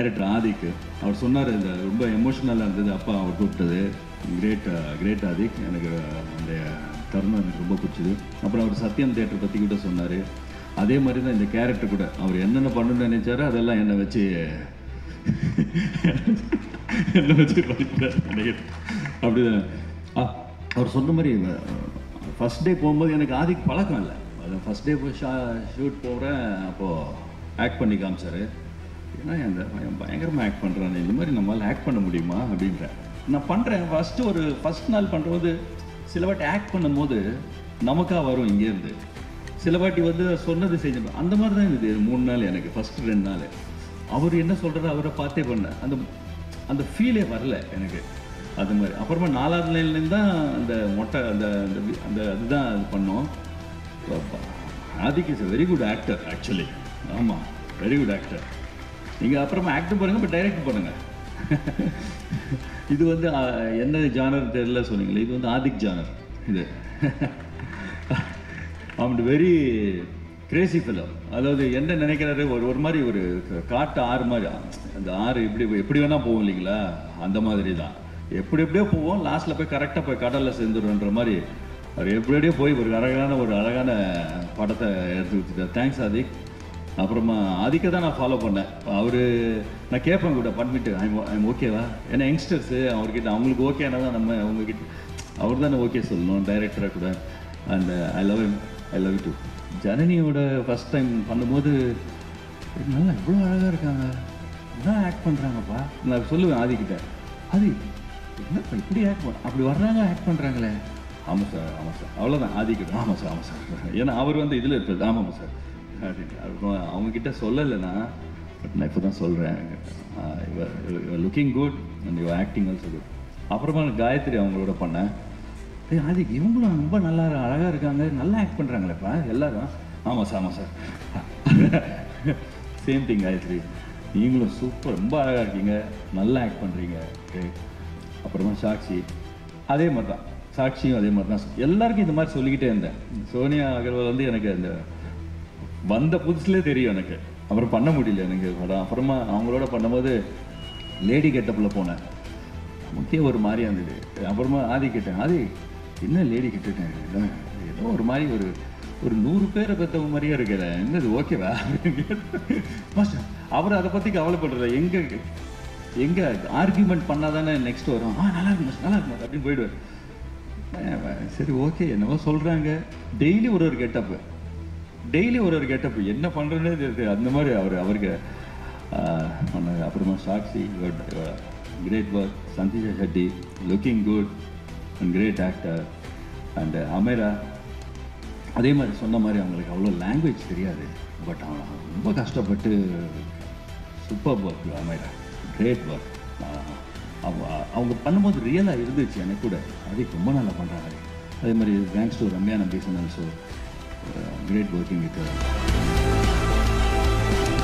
director Adhik அவர் சொன்னார் இந்த ரொம்ப எமோஷ்னலாக இருந்தது அப்பா அவர் கூப்பிட்டது கிரேட் கிரேட் ஆதிக் எனக்கு அந்த தருணம் எனக்கு ரொம்ப பிடிச்சது அப்புறம் அவர் சத்யம் தேட்டர் பற்றி கூட சொன்னார் அதே மாதிரி தான் இந்த கேரக்டர் கூட அவர் என்னென்ன பண்ணணும்னு நினைச்சாரோ அதெல்லாம் என்னை வச்சு என்னை வச்சு பண்ணிட்டார் நினைக்கிறேன் அப்படிதான் ஆ, அவர் சொன்ன மாதிரி ஃபஸ்ட் டே போகும்போது எனக்கு ஆதிக்கு பழக்கம் இல்லை அது ஃபஸ்ட் டே போய் ஷா ஷூட் போகிறேன் அப்போது ஆக்ட் பண்ணி காமிச்சாரு ஏன்னா அந்த பையன் பயங்கரமாக ஆக்ட் பண்ணுறான் இந்த மாதிரி நம்மளால் ஆக்ட் பண்ண முடியுமா அப்படின்றேன் நான் பண்ணுறேன் ஃபஸ்ட்டு ஒரு ஃபஸ்ட் நாள் பண்ணும்போது சில வாட்டி ஆக்ட் பண்ணும்போது நமக்காக வரும் இங்கேருந்து சில வாட்டி வந்து சொன்னது செஞ்சு அந்த மாதிரி தான் இருந்தது மூணு நாள் எனக்கு ஃபஸ்ட்டு ரெண்டு நாள் அவர் என்ன சொல்கிறாரோ அவரை பார்த்தே பண்ணேன் அந்த அந்த ஃபீலே வரல எனக்கு அது மாதிரி அப்புறமா நாலாவது லைன்லேருந்து தான் அந்த மொட்டை அந்த அந்த வி- அந்த அதுதான் இது பண்ணோம் Adhik is very good actor actually ஆமாம் வெரி குட் ஆக்டர் நீங்கள் அப்புறமா ஆக்ட் பண்ணுங்க பட் டைரக்ட் பண்ணுங்க இது வந்து ஆ, என்ன ஜானர் தெரியல சொன்னீங்களே இது வந்து ஆதிக் ஜானர் இது அவன் வெரி கிரேசி ஃபிலம் அதாவது என்ன நினைக்கிறாரு ஒரு ஒரு மாதிரி ஒரு க- காட்டு ஆறு மாதிரி அந்த ஆறு இப்படி எப்படி வேணால் போகும் இல்லைங்களா அந்த மாதிரி தான் எப்படி எப்படியோ போவோம் லாஸ்ட்டில் போய் கரெக்டாக போய் கடலில் சேர்ந்துடுன்ற மாதிரி அவர் எப்படி எப்படியோ போய் ஒரு அழகான ஒரு அழகான படத்தை எடுத்து வச்சுட்டார் தேங்க்ஸ் ஆதிக் அப்புறமா ஆதிக்க தான் நான் ஃபாலோ பண்ணேன் அவர் நான் கேட்பேன் கூட பண்ணிட்டு ஐம் ஐம் ஓகேவா ஏன்னா யங்ஸ்டர்ஸு அவர்கிட்ட அவங்களுக்கு ஓகேனா தான் நம்ம அவங்கக்கிட்ட அவர் தானே ஓகே சொல்லணும் டைரக்டராக கூட and I love I love to ஜனனியோட ஃபஸ்ட் டைம் பண்ணும்போது நல்லா இவ்வளோ அழகாக இருக்காங்க என்ன ஆக்ட் பண்ணுறாங்கப்பா நான் சொல்லுவேன் ஆதிக்கிட்ட ஆதி என்னப்பா இப்படி ஆக்ட் பண்ண அப்படி வர்றாங்க ஆக்ட் பண்ணுறாங்களே ஆமாம் சார் ஆமாம் சார் அவ்வளோதான் ஆதிக்கிட்ட ஆமாம் சார் ஆமாம் சார் ஏன்னா அவர் வந்து இதில் இருப்பார் ஆமாம் சார் அப்படின்னு அப்புறம் அவங்கக்கிட்ட சொல்லலைன்னா பட் நான் இப்போ தான் சொல்கிறேன் looking good and you acting also good அப்புறமா நான் காயத்ரி அவங்களோட பண்ணேன் ஏய் ஆதிக் இவங்களும் ரொம்ப நல்லா அழகாக இருக்காங்க நல்லா ஆக்ட் பண்ணுறாங்களேப்பா எல்லாரும் ஆமாம் சார் ஆமாம் சார் சேம் திங் காயத்ரி நீங்களும் சூப்பர் ரொம்ப அழகாக இருக்கீங்க நல்லா ஆக்ட் பண்ணுறீங்க அப்புறமா சாக்ஷி அதே மாதிரி தான் சாக்ஷியும் அதே மாதிரி தான் எல்லாருக்கும் இந்த மாதிரி சொல்லிக்கிட்டே இருந்தேன் சோனியா அகர்வால் வந்து எனக்கு அந்த வந்த புதுசுலேயே தெரியும் எனக்கு அப்புறம் பண்ண முடியல எனக்கு படம் அப்புறமா அவங்களோட பண்ணும்போது லேடி கெட்டப்பில் போனேன் முக்கிய ஒரு மாதிரியா இருந்தது அப்புறமா ஆதி கேட்டேன் ஆதி என்ன லேடி கிட்டேன் ஏதோ ஒரு மாதிரி ஒரு ஒரு நூறு பேரை பெற்றவங்க மாதிரியே இருக்கல என்னது ஓகேவா மாஸ்டர் அவர் அதை பற்றி கவலைப்படுறல எங்கே எங்கே ஆர்கியூமெண்ட் பண்ணால் தானே நெக்ஸ்ட் வரும் ஆ நல்லா இருக்கு மாஸ்டர் நல்லா இருக்கு மாஸ்டர் அப்படின்னு போயிடுவார் அஹ் சரி ஓகே என்னவோ சொல்கிறாங்க டெய்லி ஒரு ஒரு கெட்டப்பு டெய்லி ஒரு ஒரு கெட்டப் என்ன பண்ணுறேன்னே தெரியுது அந்த மாதிரி அவர் அவருக்கு ஆஹ், பண்ணாரு அப்புறமா Sakshi great work Sandeesha Shetty looking good and great actor and Amera அதே மாதிரி சொன்ன மாதிரி அவங்களுக்கு அவ்வளோ லாங்குவேஜ் தெரியாது பட் அவன் ரொம்ப கஷ்டப்பட்டு super work Amera great work அவங்க அவங்க பண்ணும்போது ரியலாக இருந்துச்சு எனக்கு கூட அதே ரொம்ப நல்லா பண்ணுறாங்க அதே மாதிரி thanks to Ramya Nambeesan also great working with